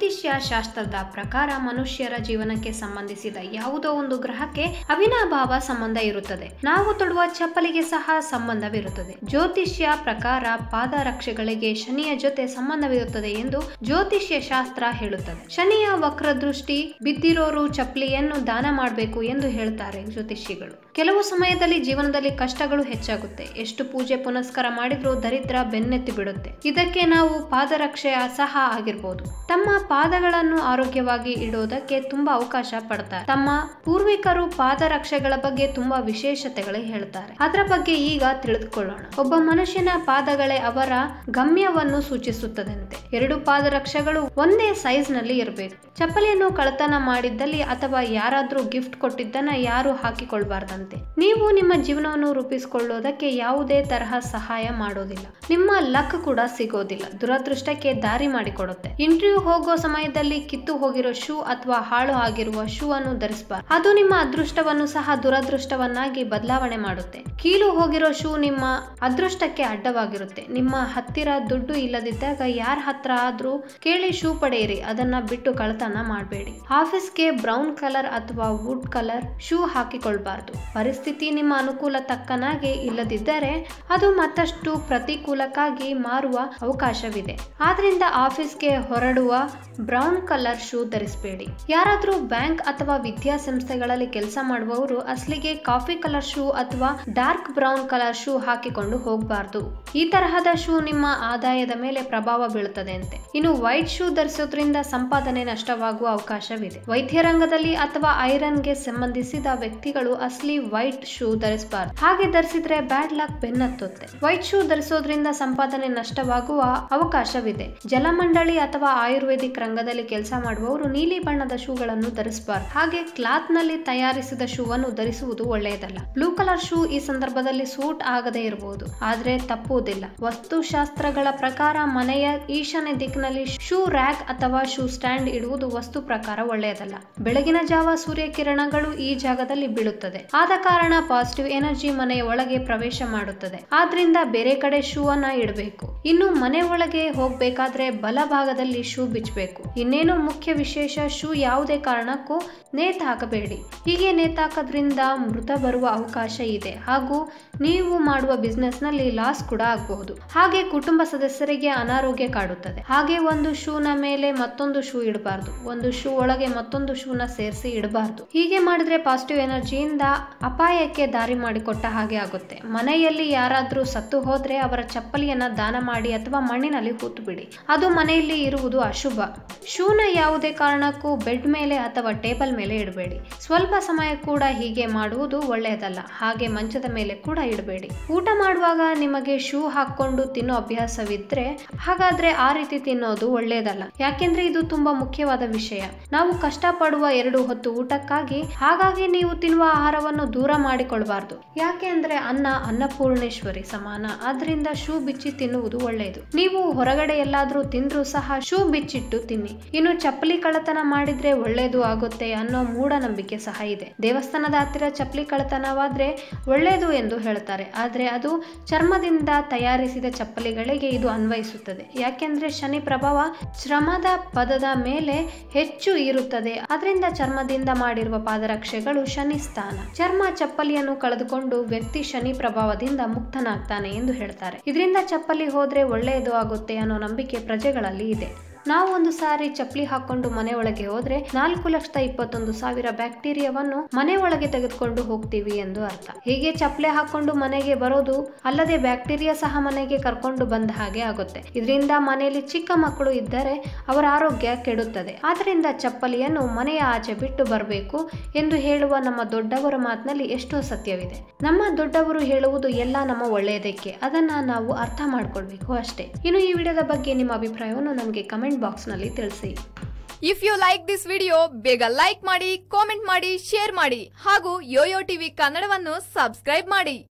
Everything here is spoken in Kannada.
ಜ್ಯೋತಿಷ್ಯ ಶಾಸ್ತ್ರದ ಪ್ರಕಾರ ಮನುಷ್ಯರ ಜೀವನಕ್ಕೆ ಸಂಬಂಧಿಸಿದ ಯಾವುದೋ ಒಂದು ಗ್ರಹಕ್ಕೆ ಅವಿನಾಭಾವ ಸಂಬಂಧ ಇರುತ್ತದೆ ನಾವು ತೊಡುವ ಚಪ್ಪಲಿಗೆ ಸಹ ಸಂಬಂಧವಿರುತ್ತದೆ ಜ್ಯೋತಿಷ್ಯ ಪ್ರಕಾರ ಪಾದರಕ್ಷೆಗಳಿಗೆ ಶನಿಯ ಜೊತೆ ಸಂಬಂಧವಿರುತ್ತದೆ ಎಂದು ಜ್ಯೋತಿಷ್ಯ ಶಾಸ್ತ್ರ ಹೇಳುತ್ತದೆ ಶನಿಯ ವಕ್ರದೃಷ್ಟಿ ಬಿದ್ದಿರೋರು ಚಪ್ಪಲಿಯನ್ನು ದಾನ ಮಾಡಬೇಕು ಎಂದು ಹೇಳ್ತಾರೆ ಜ್ಯೋತಿಷಿಗಳು ಕೆಲವು ಸಮಯದಲ್ಲಿ ಜೀವನದಲ್ಲಿ ಕಷ್ಟಗಳು ಹೆಚ್ಚಾಗುತ್ತೆ ಎಷ್ಟು ಪೂಜೆ ಪುನಸ್ಕಾರ ಮಾಡಿದ್ರೂ ದರಿದ್ರ ಬೆನ್ನೆತ್ತಿ ಬಿಡುತ್ತೆ ಇದಕ್ಕೆ ನಾವು ಪಾದರಕ್ಷೆ ಸಹ ಆಗಿರ್ಬೋದು ತಮ್ಮ ಪಾದಗಳನ್ನು ಆರೋಗ್ಯವಾಗಿ ಇಡೋದಕ್ಕೆ ತುಂಬಾ ಅವಕಾಶ ಪಡ್ತಾರೆ ತಮ್ಮ ಪೂರ್ವಿಕರು ಪಾದರಕ್ಷೆಗಳ ಬಗ್ಗೆ ತುಂಬಾ ವಿಶೇಷತೆಗಳು ಹೇಳ್ತಾರೆ ಅದರ ಬಗ್ಗೆ ಈಗ ತಿಳಿದುಕೊಳ್ಳೋಣ ಒಬ್ಬ ಮನುಷ್ಯನ ಪಾದಗಳೇ ಅವರ ಗಮ್ಯವನ್ನು ಸೂಚಿಸುತ್ತದಂತೆ ಎರಡು ಪಾದರಕ್ಷೆಗಳು ಒಂದೇ ಸೈಜ್ ನಲ್ಲಿ ಇರಬೇಕು ಚಪ್ಪಲಿಯನ್ನು ಕಳತನ ಮಾಡಿದ್ದಲ್ಲಿ ಅಥವಾ ಯಾರಾದ್ರೂ ಗಿಫ್ಟ್ ಕೊಟ್ಟಿದ್ದನ್ನ ಯಾರು ಹಾಕಿಕೊಳ್ಬಾರ್ದಂತೆ ನೀವು ನಿಮ್ಮ ಜೀವನವನ್ನು ರೂಪಿಸಿಕೊಳ್ಳೋದಕ್ಕೆ ಯಾವುದೇ ತರಹ ಸಹಾಯ ಮಾಡೋದಿಲ್ಲ ನಿಮ್ಮ ಲಕ್ ಕೂಡ ಸಿಗೋದಿಲ್ಲ ದುರದೃಷ್ಟಕ್ಕೆ ದಾರಿ ಮಾಡಿಕೊಡುತ್ತೆ ಇಂಟರ್ವ್ಯೂ ಹೋಗೋ ಸಮಯದಲ್ಲಿ ಕಿತ್ತು ಹೋಗಿರೋ ಶೂ ಅಥವಾ ಹಾಳು ಆಗಿರುವ ಶೂ ಅನ್ನು ಧರಿಸಬಾರ್ದು ಅದು ನಿಮ್ಮ ಅದೃಷ್ಟವನ್ನು ಸಹ ದುರದೃಷ್ಟವನ್ನಾಗಿ ಬದಲಾವಣೆ ಮಾಡುತ್ತೆ ಕೀಲು ಹೋಗಿರೋ ಶೂ ನಿಮ್ಮ ಅದೃಷ್ಟಕ್ಕೆ ಅಡ್ಡವಾಗಿರುತ್ತೆ ನಿಮ್ಮ ಹತ್ತಿರ ದುಡ್ಡು ಇಲ್ಲದಿದ್ದಾಗ ಯಾರ ಹತ್ರ ಆದ್ರೂ ಕೇಳಿ ಶೂ ಪಡೆಯಿರಿ ಅದನ್ನ ಬಿಟ್ಟು ಕಳತನ ಮಾಡಬೇಡಿ ಆಫೀಸ್ಗೆ ಬ್ರೌನ್ ಕಲರ್ ಅಥವಾ ವುಡ್ ಕಲರ್ ಶೂ ಹಾಕಿಕೊಳ್ಬಾರ್ದು ಪರಿಸ್ಥಿತಿ ನಿಮ್ಮ ಅನುಕೂಲ ತಕ್ಕನಾಗಿ ಇಲ್ಲದಿದ್ದರೆ ಅದು ಮತ್ತಷ್ಟು ಪ್ರತಿಕೂಲಕ್ಕಾಗಿ ಮಾರುವ ಅವಕಾಶವಿದೆ ಆದ್ರಿಂದ ಆಫೀಸ್ಗೆ ಹೊರಡುವ ಬ್ರೌನ್ ಕಲರ್ ಶೂ ಧರಿಸಬೇಡಿ ಯಾರಾದ್ರೂ ಬ್ಯಾಂಕ್ ಅಥವಾ ವಿದ್ಯಾಸಂಸ್ಥೆಗಳಲ್ಲಿ ಕೆಲಸ ಮಾಡುವವರು ಅಸಲಿಗೆ ಕಾಫಿ ಕಲರ್ ಶೂ ಅಥವಾ ಡಾರ್ಕ್ ಬ್ರೌನ್ ಕಲರ್ ಶೂ ಹಾಕಿಕೊಂಡು ಹೋಗಬಾರ್ದು ಈ ತರಹದ ಶೂ ನಿಮ್ಮ ಆದಾಯದ ಮೇಲೆ ಪ್ರಭಾವ ಬೀಳುತ್ತದೆ ಅಂತೆ ಇನ್ನು ವೈಟ್ ಶೂ ಧರಿಸೋದ್ರಿಂದ ಸಂಪಾದನೆ ನಷ್ಟವಾಗುವ ಅವಕಾಶವಿದೆ ವೈದ್ಯ ರಂಗದಲ್ಲಿ ಅಥವಾ ಐರನ್ಗೆ ಸಂಬಂಧಿಸಿದ ವ್ಯಕ್ತಿಗಳು ಅಸಲಿ ವೈಟ್ ಶೂ ಧರಿಸಬಾರ್ದು ಹಾಗೆ ಧರಿಸಿದ್ರೆ ಬ್ಯಾಡ್ ಲಕ್ ಬೆನ್ನತ್ತುತ್ತೆ ವೈಟ್ ಶೂ ಧರಿಸೋದ್ರಿಂದ ಸಂಪಾದನೆ ನಷ್ಟವಾಗುವ ಅವಕಾಶವಿದೆ ಜಲಮಂಡಳಿ ಅಥವಾ ಆಯುರ್ವೇದಿಕ್ ರಂಗದಲ್ಲಿ ಕೆಲಸ ಮಾಡುವವರು ನೀಲಿ ಬಣ್ಣದ ಶೂಗಳನ್ನು ಧರಿಸಬಾರ್ದು ಹಾಗೆ ಕ್ಲಾತ್ ನಲ್ಲಿ ತಯಾರಿಸಿದ ಶೂವನ್ನು ಧರಿಸುವುದು ಒಳ್ಳೆಯದಲ್ಲ ಬ್ಲೂ ಕಲರ್ ಶೂ ಈ ಸಂದರ್ಭದಲ್ಲಿ ಸೂಟ್ ಆಗದೇ ಇರಬಹುದು ಆದ್ರೆ ತಪ್ಪುವುದಿಲ್ಲ ವಸ್ತುಶಾಸ್ತ್ರಗಳ ಪ್ರಕಾರ ಮನೆಯ ಈಶಾನ್ಯ ದಿಕ್ಕಿನಲ್ಲಿ ಶೂ ರ್ಯಾಕ್ ಅಥವಾ ಶೂ ಸ್ಟ್ಯಾಂಡ್ ಇಡುವುದು ವಸ್ತು ಪ್ರಕಾರ ಒಳ್ಳೆಯದಲ್ಲ ಬೆಳಗಿನ ಜಾವ ಸೂರ್ಯ ಕಿರಣಗಳು ಈ ಜಾಗದಲ್ಲಿ ಬೀಳುತ್ತದೆ ಆದ ಕಾರಣ ಪಾಸಿಟಿವ್ ಎನರ್ಜಿ ಮನೆಯ ಒಳಗೆ ಪ್ರವೇಶ ಮಾಡುತ್ತದೆ ಆದ್ರಿಂದ ಬೇರೆ ಕಡೆ ಶೂ ಅನ್ನ ಇಡಬೇಕು ಇನ್ನು ಮನೆ ಒಳಗೆ ಹೋಗ್ಬೇಕಾದ್ರೆ ಬಲಭಾಗದಲ್ಲಿ ಶೂ ಬಿಚ್ಚಬೇಕು ಇನ್ನೇನು ಮುಖ್ಯ ವಿಶೇಷ ಶೂ ಯಾವುದೇ ಕಾರಣಕ್ಕೂ ನೇತ್ ಹಾಕಬೇಡಿ ಹೀಗೆ ನೇತಾಕೋದ್ರಿಂದ ಮೃತ ಬರುವ ಅವಕಾಶ ಇದೆ ಹಾಗೂ ನೀವು ಮಾಡುವ ಬಿಸ್ನೆಸ್ ನಲ್ಲಿ ಲಾಸ್ ಕೂಡ ಆಗಬಹುದು ಹಾಗೆ ಕುಟುಂಬ ಸದಸ್ಯರಿಗೆ ಅನಾರೋಗ್ಯ ಕಾಡುತ್ತದೆ ಹಾಗೆ ಒಂದು ಶೂನ ಮೇಲೆ ಮತ್ತೊಂದು ಶೂ ಇಡಬಾರ್ದು ಒಂದು ಶೂ ಒಳಗೆ ಮತ್ತೊಂದು ಶೂನ ಸೇರಿಸಿ ಇಡಬಾರ್ದು ಹೀಗೆ ಮಾಡಿದ್ರೆ ಪಾಸಿಟಿವ್ ಎನರ್ಜಿಯಿಂದ ಅಪಾಯಕ್ಕೆ ದಾರಿ ಮಾಡಿಕೊಟ್ಟ ಹಾಗೆ ಆಗುತ್ತೆ ಮನೆಯಲ್ಲಿ ಯಾರಾದ್ರೂ ಸತ್ತು ಹೋದ್ರೆ ಅವರ ಚಪ್ಪಲಿಯನ್ನ ದಾನ ಮಾಡಿ ಅಥವಾ ಮಣ್ಣಿನಲ್ಲಿ ಹೂತು ಬಿಡಿ ಅದು ಮನೆಯಲ್ಲಿ ಇರುವುದು ಅಶುಭ ಶೂನ ಯಾವುದೇ ಕಾರಣಕ್ಕೂ ಬೆಡ್ ಮೇಲೆ ಅಥವಾ ಟೇಬಲ್ ಮೇಲೆ ಇಡಬೇಡಿ ಸ್ವಲ್ಪ ಸಮಯ ಕೂಡ ಹೀಗೆ ಮಾಡುವುದು ಒಳ್ಳೆಯದಲ್ಲ ಹಾಗೆ ಮಂಚದ ಮೇಲೆ ಕೂಡ ಇಡಬೇಡಿ ಊಟ ಮಾಡುವಾಗ ನಿಮಗೆ ಶೂ ಹಾಕೊಂಡು ತಿನ್ನೋ ಅಭ್ಯಾಸವಿದ್ರೆ ಹಾಗಾದ್ರೆ ಆ ರೀತಿ ತಿನ್ನೋದು ಒಳ್ಳೆಯದಲ್ಲ ಯಾಕೆಂದ್ರೆ ಇದು ತುಂಬಾ ಮುಖ್ಯವಾದ ವಿಷಯ ನಾವು ಕಷ್ಟಪಡುವ ಎರಡು ಹೊತ್ತು ಊಟಕ್ಕಾಗಿ ಹಾಗಾಗಿ ನೀವು ತಿನ್ನುವ ಆಹಾರವನ್ನು ದೂರ ಮಾಡಿಕೊಳ್ಬಾರ್ದು ಯಾಕೆ ಅಂದ್ರೆ ಅನ್ನ ಅನ್ನಪೂರ್ಣೇಶ್ವರಿ ಸಮಾನ ಆದ್ರಿಂದ ಶೂ ಬಿಚ್ಚಿ ತಿನ್ನುವುದು ಒಳ್ಳೆಯದು ನೀವು ಹೊರಗಡೆ ಎಲ್ಲಾದ್ರೂ ತಿಂದ್ರೂ ಸಹ ಶೂ ಬಿಚ್ಚಿಟ್ಟು ತಿನ್ನಿ ಇನ್ನು ಚಪ್ಪಲಿ ಕಳ್ಳತನ ಮಾಡಿದ್ರೆ ಒಳ್ಳೇದು ಆಗುತ್ತೆ ಅನ್ನೋ ಮೂಢನಂಬಿಕೆ ಸಹ ಇದೆ ದೇವಸ್ಥಾನದ ಹತ್ತಿರ ಚಪ್ಪಲಿ ಕಳ್ಳತನವಾದ್ರೆ ಒಳ್ಳೆಯದು ಎಂದು ಹೇಳ್ತಾರೆ ಆದ್ರೆ ಅದು ಚರ್ಮದಿಂದ ತಯಾರಿಸಿದ ಚಪ್ಪಲಿಗಳಿಗೆ ಇದು ಅನ್ವಯಿಸುತ್ತದೆ ಯಾಕೆಂದ್ರೆ ಶನಿ ಪ್ರಭಾವ ಶ್ರಮದ ಪದದ ಮೇಲೆ ಹೆಚ್ಚು ಇರುತ್ತದೆ ಅದರಿಂದ ಚರ್ಮದಿಂದ ಮಾಡಿರುವ ಪಾದರಕ್ಷೆಗಳು ಶನಿ ಸ್ಥಾನ ಚರ್ಮ ಚಪ್ಪಲಿಯನ್ನು ಕಳೆದುಕೊಂಡು ವ್ಯಕ್ತಿ ಶನಿ ಪ್ರಭಾವದಿಂದ ಮುಕ್ತನಾಗ್ತಾನೆ ಎಂದು ಹೇಳ್ತಾರೆ ಇದರಿಂದ ಚಪ್ಪಲಿ ಹೋದ್ರೆ ಒಳ್ಳೆಯದು ಆಗುತ್ತೆ ಅನ್ನೋ ನಂಬಿಕೆ ಪ್ರಜೆಗಳಲ್ಲಿ ಇದೆ ನಾವು ಒಂದು ಸಾರಿ ಚಪ್ಪಲಿ ಹಾಕೊಂಡು ಮನೆ ಒಳಗೆ ಹೋದ್ರೆ ನಾಲ್ಕು ಲಕ್ಷದ ಇಪ್ಪತ್ತೊಂದು ಸಾವಿರ ಬ್ಯಾಕ್ಟೀರಿಯಾವನ್ನು ಮನೆ ಒಳಗೆ ತೆಗೆದುಕೊಂಡು ಹೋಗ್ತೀವಿ ಎಂದು ಅರ್ಥ ಹೀಗೆ ಚಪ್ಪಲಿ ಹಾಕೊಂಡು ಮನೆಗೆ ಬರೋದು ಅಲ್ಲದೆ ಬ್ಯಾಕ್ಟೀರಿಯಾ ಸಹ ಮನೆಗೆ ಕರ್ಕೊಂಡು ಬಂದ ಹಾಗೆ ಆಗುತ್ತೆ ಇದರಿಂದ ಮನೆಯಲ್ಲಿ ಚಿಕ್ಕ ಮಕ್ಕಳು ಇದ್ದರೆ ಅವರ ಆರೋಗ್ಯ ಕೆಡುತ್ತದೆ ಆದ್ರಿಂದ ಚಪ್ಪಲಿಯನ್ನು ಮನೆಯ ಆಚೆ ಬಿಟ್ಟು ಬರಬೇಕು ಎಂದು ಹೇಳುವ ನಮ್ಮ ದೊಡ್ಡವರ ಮಾತಿನಲ್ಲಿ ಎಷ್ಟೋ ಸತ್ಯವಿದೆ ನಮ್ಮ ದೊಡ್ಡವರು ಹೇಳುವುದು ಎಲ್ಲ ನಮ್ಮ ಒಳ್ಳೆಯದಕ್ಕೆ ಅದನ್ನ ನಾವು ಅರ್ಥ ಮಾಡ್ಕೊಳ್ಬೇಕು ಅಷ್ಟೇ ಇನ್ನು ಈ ವಿಡಿಯೋದ ಬಗ್ಗೆ ನಿಮ್ಮ ಅಭಿಪ್ರಾಯವನ್ನು ನಮಗೆ ಕಮೆಂಟ್ ಬಾಕ್ಸ್ ನಲ್ಲಿ ತಿಳಿಸಿ if you like this video ಬೇಗ ಲೈಕ್ ಮಾಡಿ ಕಾಮೆಂಟ್ ಮಾಡಿ ಶೇರ್ ಮಾಡಿ ಹಾಗೂ ಯೋಯೋ ಟಿವಿ ಕನ್ನಡವನ್ನು ಸಬ್ಸ್ಕ್ರೈಬ್ ಮಾಡಿ